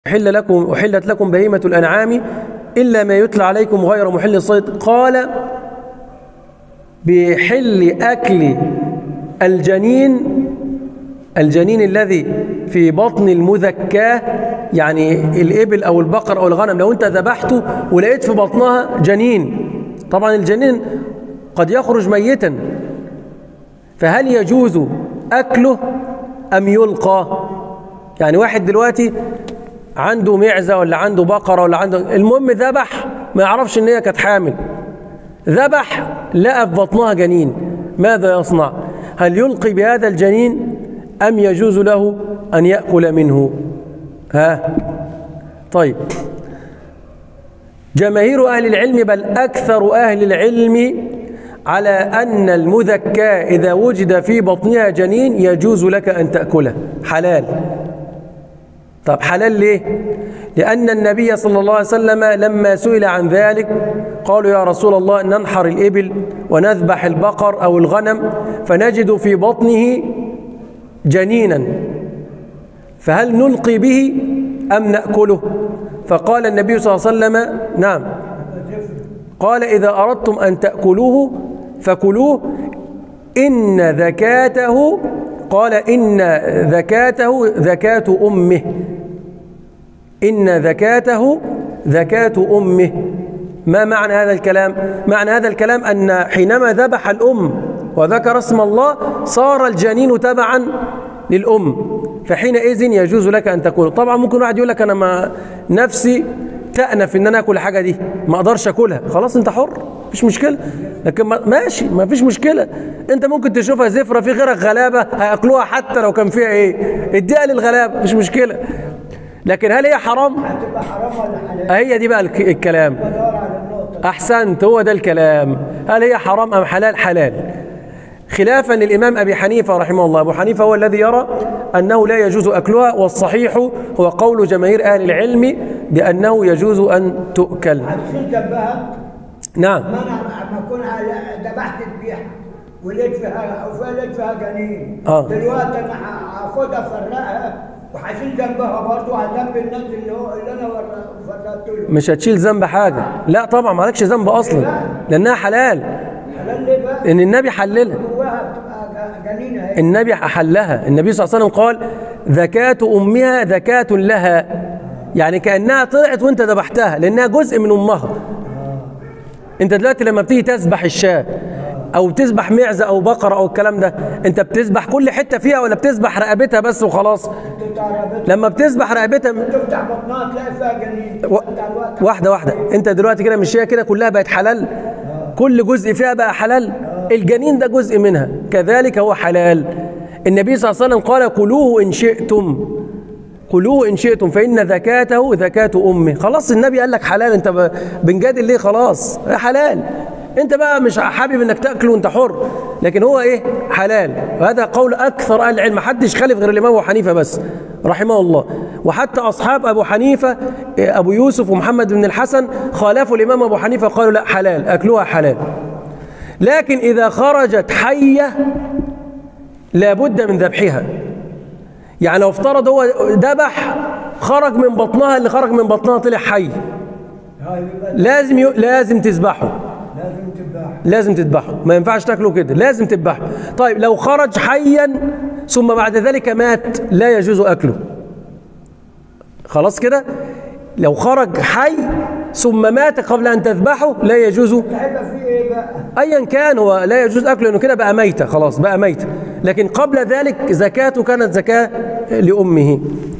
أحل لكم أحلت لكم بهيمة الأنعام إلا ما يتلى عليكم غير محل الصيد قال بحل أكل الجنين الجنين الذي في بطن المذكاة يعني الإبل أو البقر أو الغنم لو أنت ذبحته ولقيت في بطنها جنين طبعا الجنين قد يخرج ميتا فهل يجوز أكله أم يلقى يعني واحد دلوقتي عنده معزة ولا عنده بقرة ولا عنده المهم ذبح ما يعرفش ان هي كانت حامل ذبح لقى في بطنها جنين ماذا يصنع هل يلقي بهذا الجنين أم يجوز له أن يأكل منه ها طيب جماهير أهل العلم بل أكثر أهل العلم على أن المذكى إذا وجد في بطنها جنين يجوز لك أن تأكله حلال طب حلال ليه لأن النبي صلى الله عليه وسلم لما سئل عن ذلك قالوا يا رسول الله ننحر الإبل ونذبح البقر أو الغنم فنجد في بطنه جنينا فهل نلقي به أم نأكله فقال النبي صلى الله عليه وسلم نعم قال إذا أردتم أن تأكلوه فكلوه إن ذكاته قال إن ذكاته ذكاة أمه إن ذكاته ذكاة أمه ما معنى هذا الكلام؟ معنى هذا الكلام أن حينما ذبح الأم وذكر اسم الله صار الجنين تبعا للأم فحينئذ يجوز لك أن تكون طبعا ممكن واحد يقول لك أنا ما نفسي تأنف إن أنا أكل الحاجة دي ما أقدرش أكلها خلاص أنت حر مفيش مشكلة لكن ما ماشي ما فيش مشكلة أنت ممكن تشوفها زفرة في غيرك غلابة هياكلوها حتى لو كان فيها إيه اديها للغلابة مفيش مشكلة لكن هل هي حرام؟ هتبقى حرام ولا حلال؟ هي دي بقى الك- الكلام بدور على النقطة أحسنت هو ده الكلام هل هي حرام أم حلال حلال خلافا للإمام أبي حنيفة رحمه الله أبو حنيفة هو الذي يرى أنه لا يجوز أكلها والصحيح هو قول جماهير أهل العلم بأنه يجوز أن تؤكل هتشيل جنبها نعم ما انا لما اكون على- ذبحت ذبيحه ولقيت فيها او فيها لقيت فيها جنين آه. دلوقتي انا ه- هاخدها افرقها وهشيل جنبها برضه على جنب الناس اللي هو اللي انا ور- فرقت له مش هتشيل ذنب حاجة لا طبعا مالكش ذنب أصلا لأنها حلال حلال ليه بقى؟ إن النبي حللها جواها بتبقى ج- جنينه اهي النبي أحلها النبي صلى الله عليه وسلم قال ذكاة أمها ذكاة لها يعني كأنها طلعت وانت ذبحتها لأنها جزء من أمها انت دلوقتي لما بتيجي تذبح الشاة او تذبح معزة او بقرة او الكلام ده انت بتذبح كل حتة فيها ولا بتذبح رقبتها بس وخلاص بتاع رقبتها لما بتذبح رقبتها تفتح بطنها تلاقي فيها جنين و... بتاع الوقت واحدة واحدة انت دلوقتي كده مش هي كده كلها بقت حلال كل جزء فيها بقى حلال الجنين ده جزء منها كذلك هو حلال النبي صلى الله عليه وسلم قال كلوه إن شئتم كلوه إن شئتم فإن ذكاته ذكاة أمه خلاص النبي قال لك حلال انت ب- بنجادل ليه خلاص حلال انت بقى مش حابب انك تاكله وانت حر لكن هو ايه حلال وهذا قول اكثر اهل العلم محدش خالف غير الامام ابو حنيفه بس رحمه الله وحتى اصحاب ابو حنيفه إيه، ابو يوسف ومحمد بن الحسن خالفوا الامام ابو حنيفه قالوا لا حلال اكلها حلال لكن اذا خرجت حيه لابد من ذبحها يعني لو افترض هو ذبح خرج من بطنها اللي خرج من بطنها طلع حي هاي يبقى لازم ي... لازم تذبحه لازم تذبح لازم تذبحه ما ينفعش تاكله كده لازم تذبحه طيب لو خرج حيا ثم بعد ذلك مات لا يجوز اكله خلاص كده لو خرج حي ثم مات قبل ان تذبحه لا يجوز هيبقى في ايه بقى؟ ايا كان هو لا يجوز اكله لانه كده بقى ميته خلاص بقى ميته لكن قبل ذلك زكاته كانت زكاه لامه